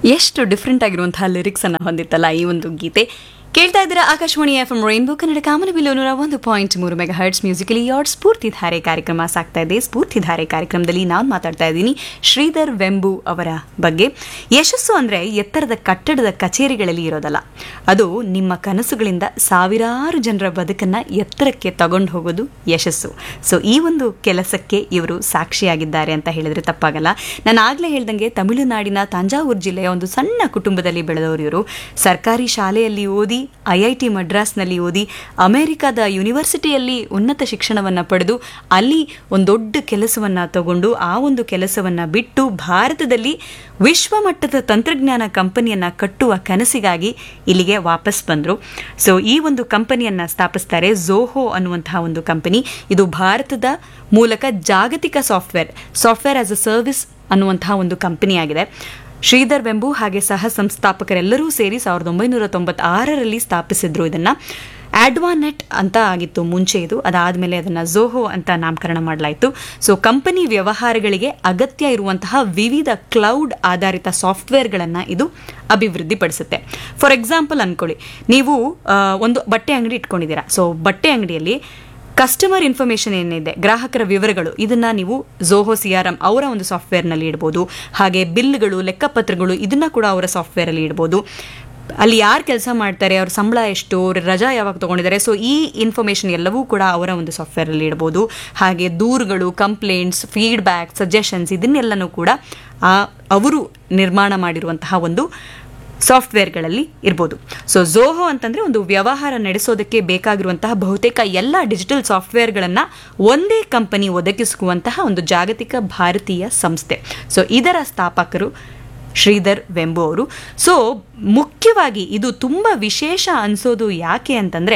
ಎಷ್ಟು ಡಿಫ್ರೆಂಟ್ ಆಗಿರುವಂತಹ ಲಿರಿಕ್ಸ್ ಅನ್ನ ಹೊಂದಿತ್ತಲ್ಲ ಈ ಒಂದು ಗೀತೆ ಕೇಳ್ತಾ ಇದ್ದೀರಾ Akashvani F M rainbow Kannada ಕಾಮನಬಿಲ್ಲು ನೂರ ಒಂದು ಪಾಯಿಂಟ್ ಮೂರು ಮೆಗಾ ಹರ್ಟ್ಸ್ ಮ್ಯೂಸಿಕಲಿ ಯಾರ್ಡ್ ಸ್ಫೂರ್ತಿಧಾರೆ ಕಾರ್ಯಕ್ರಮ ಸಾಗ್ತಾ ಇದೆ ಸ್ಫೂರ್ತಿಧಾರೆ ಕಾರ್ಯಕ್ರಮದಲ್ಲಿ ನಾನು ಮಾತಾಡ್ತಾ ಇದ್ದೀನಿ ಶ್ರೀಧರ್ ವೆಂಬು ಅವರ ಬಗ್ಗೆ ಯಶಸ್ಸು ಅಂದ್ರೆ ಎತ್ತರದ ಕಟ್ಟಡದ ಕಚೇರಿಗಳಲ್ಲಿ ಇರೋದಲ್ಲ ಅದು ನಿಮ್ಮ ಕನಸುಗಳಿಂದ ಸಾವಿರಾರು ಜನರ ಬದುಕನ್ನ ಎತ್ತರಕ್ಕೆ ತಗೊಂಡು ಹೋಗೋದು ಯಶಸ್ಸು ಸೊ ಈ ಒಂದು ಕೆಲಸಕ್ಕೆ ಇವರು ಸಾಕ್ಷಿಯಾಗಿದ್ದಾರೆ ಅಂತ ಹೇಳಿದ್ರೆ ತಪ್ಪಾಗಲ್ಲ ನಾನು ಆಗ್ಲೇ ಹೇಳ್ದಂಗೆ ತಮಿಳುನಾಡಿನ ತಂಜಾವೂರು ಜಿಲ್ಲೆಯ ಒಂದು ಸಣ್ಣ ಕುಟುಂಬದಲ್ಲಿ ಬೆಳೆದವರು ಇವರು ಸರ್ಕಾರಿ ಶಾಲೆಯಲ್ಲಿ ಓದಿ ಐ ಐ ಟಿ ಮಡ್ರಾಸ್ನಲ್ಲಿ ಓದಿ ಅಮೆರಿಕದ ಯೂನಿವರ್ಸಿಟಿಯಲ್ಲಿ ಉನ್ನತ ಶಿಕ್ಷಣವನ್ನು ಪಡೆದು ಅಲ್ಲಿ ಒಂದು ದೊಡ್ಡ ಕೆಲಸವನ್ನು ತಗೊಂಡು ಆ ಒಂದು ಕೆಲಸವನ್ನು ಬಿಟ್ಟು ಭಾರತದಲ್ಲಿ ವಿಶ್ವಮಟ್ಟದ ತಂತ್ರಜ್ಞಾನ ಕಂಪನಿಯನ್ನು ಕಟ್ಟುವ ಕನಸಿಗಾಗಿ ಇಲ್ಲಿಗೆ ವಾಪಸ್ ಬಂದರು ಸೊ ಈ ಒಂದು ಕಂಪನಿಯನ್ನು ಸ್ಥಾಪಿಸ್ತಾರೆ ಝೋಹೋ ಅನ್ನುವಂತಹ ಒಂದು ಕಂಪನಿ ಇದು ಭಾರತದ ಮೂಲಕ ಜಾಗತಿಕ software software as a service ಅನ್ನುವಂತಹ ಒಂದು ಕಂಪನಿಯಾಗಿದೆ ಶ್ರೀಧರ್ ವೆಂಬು ಹಾಗೆ ಸಹ ಸಂಸ್ಥಾಪಕರೆಲ್ಲರೂ ಸೇರಿ ಸಾವಿರದ ಒಂಬೈನೂರ ತೊಂಬತ್ತಾರರಲ್ಲಿ ಸ್ಥಾಪಿಸಿದ್ರು ಇದನ್ನ ಆಡ್ವಾನೆಟ್ ಅಂತ ಆಗಿತ್ತು ಮುಂಚೆ ಇದು ಅದಾದಮೇಲೆ ಅದನ್ನ ಝೋಹೋ ಅಂತ ನಾಮಕರಣ ಮಾಡಲಾಯಿತು ಸೊ ಕಂಪನಿ ವ್ಯವಹಾರಗಳಿಗೆ ಅಗತ್ಯ ಇರುವಂತಹ ವಿವಿಧ ಕ್ಲೌಡ್ ಆಧಾರಿತ ಸಾಫ್ಟ್ವೇರ್ಗಳನ್ನು ಇದು ಅಭಿವೃದ್ಧಿಪಡಿಸುತ್ತೆ ಫಾರ್ ಎಕ್ಸಾಂಪಲ್ ಅನ್ಕೊಳ್ಳಿ ನೀವು ಆ, ಒಂದು ಬಟ್ಟೆ ಅಂಗಡಿ ಇಟ್ಕೊಂಡಿದ್ದೀರಾ ಸೊ ಬಟ್ಟೆ ಅಂಗಡಿಯಲ್ಲಿ ಕಸ್ಟಮರ್ ಇನ್ಫಾರ್ಮೇಷನ್ ಏನಿದೆ ಗ್ರಾಹಕರ ವಿವರಗಳು ಇದನ್ನ ನೀವು ಝೋಹೋ ಸಿ ಆರ್ ಎಂ ಅವರ ಒಂದು ಸಾಫ್ಟ್ವೇರ್ನಲ್ಲಿ ಇಡ್ಬೋದು ಹಾಗೆ ಬಿಲ್ಗಳು ಲೆಕ್ಕಪತ್ರಗಳು ಇದನ್ನ ಕೂಡ ಅವರ ಸಾಫ್ಟ್ವೇರಲ್ಲಿ ಇಡ್ಬೋದು ಅಲ್ಲಿ ಯಾರು ಕೆಲಸ ಮಾಡ್ತಾರೆ ಅವ್ರ ಸಂಬಳ ಎಷ್ಟು ಅವ್ರ ರಜಾ ಯಾವಾಗ ತಗೊಂಡಿದ್ದಾರೆ ಸೊ ಈ ಇನ್ಫಾರ್ಮೇಷನ್ ಎಲ್ಲವೂ ಕೂಡ ಅವರ ಒಂದು ಸಾಫ್ಟ್ವೇರಲ್ಲಿ ಇಡ್ಬೋದು ಹಾಗೆ ದೂರುಗಳು ಕಂಪ್ಲೇಂಟ್ಸ್ ಫೀಡ್ಬ್ಯಾಕ್ ಸಜೆಷನ್ಸ್ ಇದನ್ನೆಲ್ಲನೂ ಕೂಡ ಆ ಅವರು ನಿರ್ಮಾಣ ಮಾಡಿರುವಂತಹ ಒಂದು ಸಾಫ್ಟ್ವೇರ್ಗಳಲ್ಲಿ ಇರ್ಬೋದು ಸೊ ಝೋಹೋ ಅಂತಂದ್ರೆ ಒಂದು ವ್ಯವಹಾರ ನಡೆಸೋದಕ್ಕೆ ಬೇಕಾಗಿರುವಂತಹ ಬಹುತೇಕ ಎಲ್ಲ ಡಿಜಿಟಲ್ ಸಾಫ್ಟ್ವೇರ್ಗಳನ್ನು ಒಂದೇ ಕಂಪನಿ ಒದಗಿಸುವಂತಹ ಒಂದು ಜಾಗತಿಕ ಭಾರತೀಯ ಸಂಸ್ಥೆ ಸೊ ಇದರ ಸ್ಥಾಪಕರು ಶ್ರೀಧರ್ ವೆಂಬು ಅವರು ಸೊ ಮುಖ್ಯವಾಗಿ ಇದು ತುಂಬ ವಿಶೇಷ ಅನಿಸೋದು ಯಾಕೆ ಅಂತಂದ್ರೆ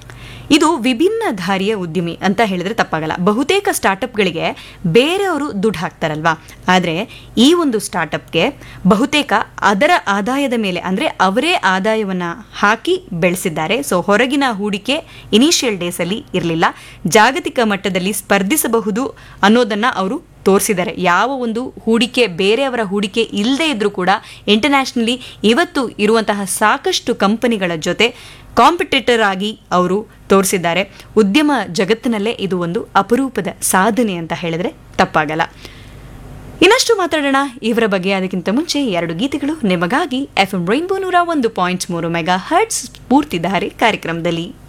ಇದು ವಿಭಿನ್ನ ದಾರಿಯ ಉದ್ಯಮಿ ಅಂತ ಹೇಳಿದ್ರೆ ತಪ್ಪಾಗಲ್ಲ ಬಹುತೇಕ ಸ್ಟಾರ್ಟಪ್ಗಳಿಗೆ ಬೇರೆಯವರು ದುಡ್ಡು ಹಾಕ್ತಾರಲ್ವಾ ಆದರೆ ಈ ಒಂದು ಸ್ಟಾರ್ಟಪ್ಗೆ ಬಹುತೇಕ ಅದರ ಆದಾಯದ ಮೇಲೆ ಅಂದರೆ ಅವರೇ ಆದಾಯವನ್ನು ಹಾಕಿ ಬೆಳೆಸಿದ್ದಾರೆ ಸೊ ಹೊರಗಿನ ಹೂಡಿಕೆ ಇನಿಷಿಯಲ್ ಡೇಸಲ್ಲಿ ಇರಲಿಲ್ಲ ಜಾಗತಿಕ ಮಟ್ಟದಲ್ಲಿ ಸ್ಪರ್ಧಿಸಬಹುದು ಅನ್ನೋದನ್ನು ಅವರು ತೋರಿಸಿದ್ದಾರೆ ಯಾವ ಒಂದು ಹೂಡಿಕೆ ಬೇರೆಯವರ ಹೂಡಿಕೆ ಇಲ್ಲದೇ ಇದ್ರೂ ಕೂಡ ಇಂಟರ್ನ್ಯಾಷನಲಿ ಇವತ್ತು ಇರುವಂತಹ ಸಾಕಷ್ಟು ಕಂಪನಿಗಳ ಜೊತೆ ಕಾಂಪಿಟೇಟರ್ ಆಗಿ ಅವರು ತೋರಿಸಿದ್ದಾರೆ ಉದ್ಯಮ ಜಗತ್ತಿನಲ್ಲೇ ಇದು ಒಂದು ಅಪರೂಪದ ಸಾಧನೆ ಅಂತ ಹೇಳಿದ್ರೆ ತಪ್ಪಾಗಲ್ಲ ಇನ್ನಷ್ಟು ಮಾತಾಡೋಣ ಇವರ ಬಗ್ಗೆ ಅದಕ್ಕಿಂತ ಮುಂಚೆ ಎರಡು ಗೀತೆಗಳು ನಿಮಗಾಗಿ ಎಫ್ ಎಂ ರೈನ್ಬೋ ನೂರ ಒಂದು ಪಾಯಿಂಟ್ ಮೂರು ಮೆಗಾ ಹರ್ಟ್ಸ್ ಸ್ಫೂರ್ತಿಧಾರೆ ಕಾರ್ಯಕ್ರಮದಲ್ಲಿ